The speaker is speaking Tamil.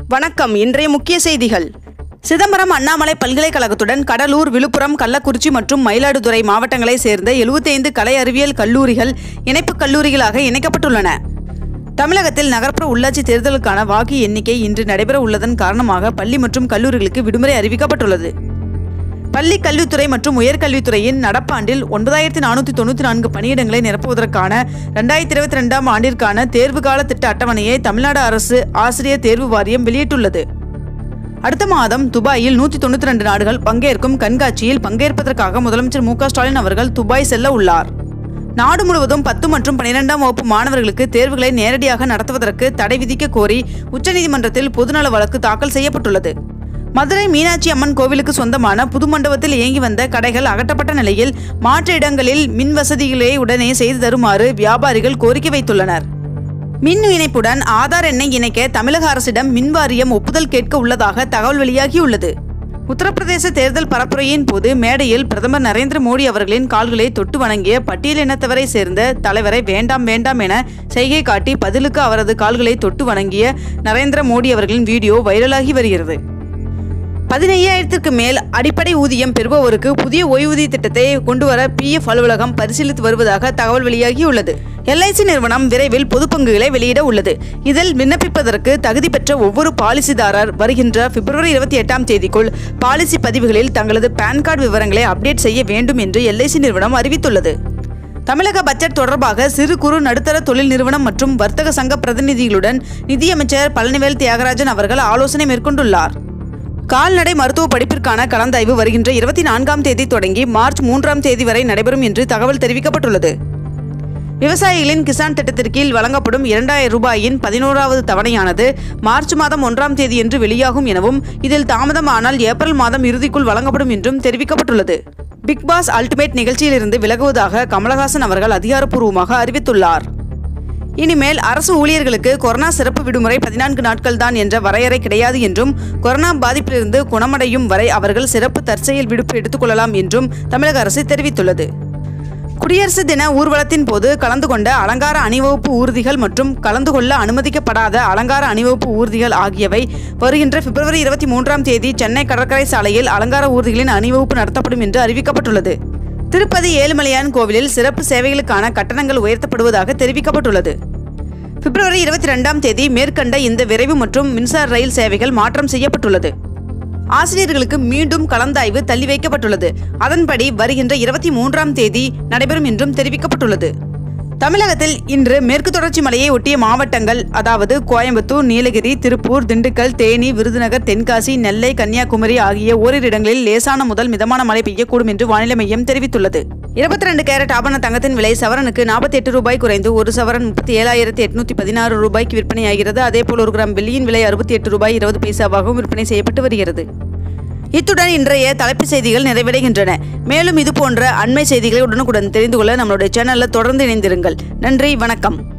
வணக்கம் இன்றைய முக்கிய செய்திகள் சிதம்பரம் அண்ணாமலை பல்கலைக்கழகத்துடன் கடலூர் விழுப்புரம் கள்ளக்குறிச்சி மற்றும் மயிலாடுதுறை மாவட்டங்களைச் சேர்ந்த 75 கலை அறிவியல் கல்லூரிகள் இணைப்புக் கல்லூரிகளாக இணைக்கப்பட்டுள்ளன தமிழகத்தில் நகர்ப்புற உள்ளாட்சி தேர்தலுக்கான வாக்கு எண்ணிக்கை இன்று நடைபெற உள்ளதன் காரணமாக பள்ளி மற்றும் கல்லூரிகளுக்கு விடுமுறை அறிவிக்கப்பட்டுள்ளது பள்ளி கல்வித்துறை மற்றும் உயர்கல்வித்துறையின் நடப்பாண்டில் ஒன்பதாயிரத்தி நானூற்றி தொண்ணூற்றி நான்கு பணியிடங்களை நிரப்புவதற்கான ரெண்டாயிரத்தி இருபத்தி ரெண்டாம் ஆண்டிற்கான தேர்வுகால திட்ட அட்டவணையை தமிழ்நாடு அரசு ஆசிரியர் தேர்வு வாரியம் வெளியிட்டுள்ளது அடுத்த மாதம் துபாயில் நூற்றி தொண்ணூற்றி ரெண்டு நாடுகள் பங்கேற்கும் கண்காட்சியில் பங்கேற்பதற்காக முதலமைச்சர் மு க ஸ்டாலின் அவர்கள் துபாய் செல்ல உள்ளார் நாடு முழுவதும் பத்து மற்றும் பன்னிரெண்டாம் வகுப்பு மாணவர்களுக்கு தேர்வுகளை நேரடியாக நடத்துவதற்கு தடை விதிக்க கோரி உச்சநீதிமன்றத்தில் பொதுநல வழக்கு தாக்கல் செய்யப்பட்டுள்ளது மதுரை மீனாட்சி அம்மன் கோவிலுக்கு சொந்தமான புது மண்டபத்தில் இயங்கி வந்த கடைகள் அகற்றப்பட்ட நிலையில் மாற்று இடங்களில் மின் வசதிகளை உடனே செய்து தருமாறு வியாபாரிகள் கோரிக்கை வைத்துள்ளனர் மின் இணைப்புடன் ஆதார் எண்ணை இணைக்க தமிழக அரசிடம் மின் வாரியம் ஒப்புதல் கேட்க உள்ளதாக தகவல் வெளியாகியுள்ளது உத்தரப்பிரதேச தேர்தல் பரப்புரையின் போது மேடையில் பிரதமர் நரேந்திர மோடி அவர்களின் கால்களை தொட்டு வணங்கிய பட்டியல் இனத்தவரை சேர்ந்த தலைவரை வேண்டாம் வேண்டாம் என செய்கை காட்டி பதிலுக்கு அவரது கால்களை தொட்டு வணங்கிய நரேந்திர மோடி அவர்களின் வீடியோ வைரலாகி வருகிறது பதினையாயிரத்திற்கு மேல் அடிப்படை ஊதியம் பெறுபவருக்கு புதிய ஓய்வூதிய திட்டத்தை கொண்டுவர பிஎஃப் அலுவலகம் பரிசீலித்து வருவதாக தகவல் வெளியாகியுள்ளது எல்ஐசி நிறுவனம் விரைவில் பொது பங்குகளை வெளியிட உள்ளது இதில் விண்ணப்பிப்பதற்கு தகுதி பெற்ற ஒவ்வொரு பாலிசிதாரர் வருகின்ற பிப்ரவரி இருபத்தி எட்டாம் தேதிக்குள் பாலிசி பதிவுகளில் தங்களது பான் கார்டு விவரங்களை அப்டேட் செய்ய வேண்டும் என்று எல்ஐசி நிறுவனம் அறிவித்துள்ளது தமிழக பட்ஜெட் தொடர்பாக சிறு குறு நடுத்தர தொழில் நிறுவனம் மற்றும் வர்த்தக சங்க பிரதிநிதிகளுடன் நிதியமைச்சர் பழனிவேல் தியாகராஜன் அவர்கள் ஆலோசனை மேற்கொண்டுள்ளார் கால்நடை மருத்துவ படிப்பிற்கான கலந்தாய்வு வருகின்ற இருபத்தி நான்காம் தேதி தொடங்கி மார்ச் மூன்றாம் தேதி வரை நடைபெறும் என்று தகவல் தெரிவிக்கப்பட்டுள்ளது விவசாயிகளின் கிசான் திட்டத்திற்கு கீழ் வழங்கப்படும் இரண்டாயிரம் ரூபாயின் பதினோராவது தவணையானது மார்ச் மாதம் ஒன்றாம் தேதியன்று வெளியாகும் எனவும் இதில் தாமதமானால் ஏப்ரல் மாதம் இறுதிக்குள் வழங்கப்படும் என்றும் தெரிவிக்கப்பட்டுள்ளது பிக் பாஸ் அல்டிமேட் நிகழ்ச்சியிலிருந்து விலகுவதாக கமலஹாசன் அவர்கள் அதிகாரப்பூர்வமாக அறிவித்துள்ளார் இனிமேல் அரசு ஊழியர்களுக்கு கொரோனா சிறப்பு விடுமுறை பதினான்கு நாட்கள் தான் என்ற வரையறை கிடையாது என்றும் கொரோனா பாதிப்பிலிருந்து குணமடையும் வரை அவர்கள் சிறப்பு தற்செயல் விடுப்பு எடுத்துக்கொள்ளலாம் என்றும் தமிழக அரசு தெரிவித்துள்ளது குடியரசு தின ஊர்வலத்தின் போது கலந்து கொண்ட அலங்கார அணிவகுப்பு ஊர்திகள் மற்றும் கலந்து கொள்ள அனுமதிக்கப்படாத அலங்கார அணிவகுப்பு ஊர்திகள் ஆகியவை வருகின்ற பிப்ரவரி இருபத்தி மூன்றாம் தேதி சென்னை கடற்கரை சாலையில் அலங்கார ஊர்திகளின் அணிவகுப்பு நடத்தப்படும் என்று அறிவிக்கப்பட்டுள்ளது திருப்பதி ஏழுமலையான் கோவிலில் சிறப்பு சேவைகளுக்கான கட்டணங்கள் உயர்த்தப்படுவதாக தெரிவிக்கப்பட்டுள்ளது பிப்ரவரி இருபத்தி ரெண்டாம் தேதி மேற்கண்ட இந்த விரைவு மற்றும் மின்சார ரயில் சேவைகள் மாற்றம் செய்யப்பட்டுள்ளது ஆசிரியர்களுக்கு மீண்டும் கலந்தாய்வு தள்ளி வைக்கப்பட்டுள்ளது அதன்படி வருகின்ற இருபத்தி மூன்றாம் தேதி நடைபெறும் என்றும் தெரிவிக்கப்பட்டுள்ளது தமிழகத்தில் இன்று மேற்கு தொடர்ச்சி மலையை ஒட்டிய மாவட்டங்கள் அதாவது கோயம்புத்தூர் நீலகிரி திருப்பூர் திண்டுக்கல் தேனி விருதுநகர் தென்காசி நெல்லை கன்னியாகுமரி ஆகிய ஓரிரு இடங்களில் லேசான முதல் மிதமான மழை பெய்யக்கூடும் என்று வானிலை மையம் தெரிவித்துள்ளது இருபத்தி ரெண்டு கேரட் ஆபண தங்கத்தின் விலை சவரனுக்கு நாற்பத்தி எட்டு ரூபாய் குறைந்து ஒரு சவரன் முப்பத்தி ஏழாயிரத்தி எட்நூத்தி பதினாறு ரூபாய்க்கு விற்பனையாகிறது அதேபோல் ஒரு கிராம் வெள்ளியின் விலை அறுபத்தி எட்டு ரூபாய் இருபது பைசாவாகவும் விற்பனை செய்யப்பட்டு வருகிறது இத்துடன் இன்றைய தலைப்புச் செய்திகள் நிறைவடைகின்றன மேலும் இது போன்ற அண்மை செய்திகளை உடனுக்குடன் தெரிந்து கொள்ள நம்மளுடைய சேனலில் தொடர்ந்து இணைந்திருங்கள் நன்றி வணக்கம்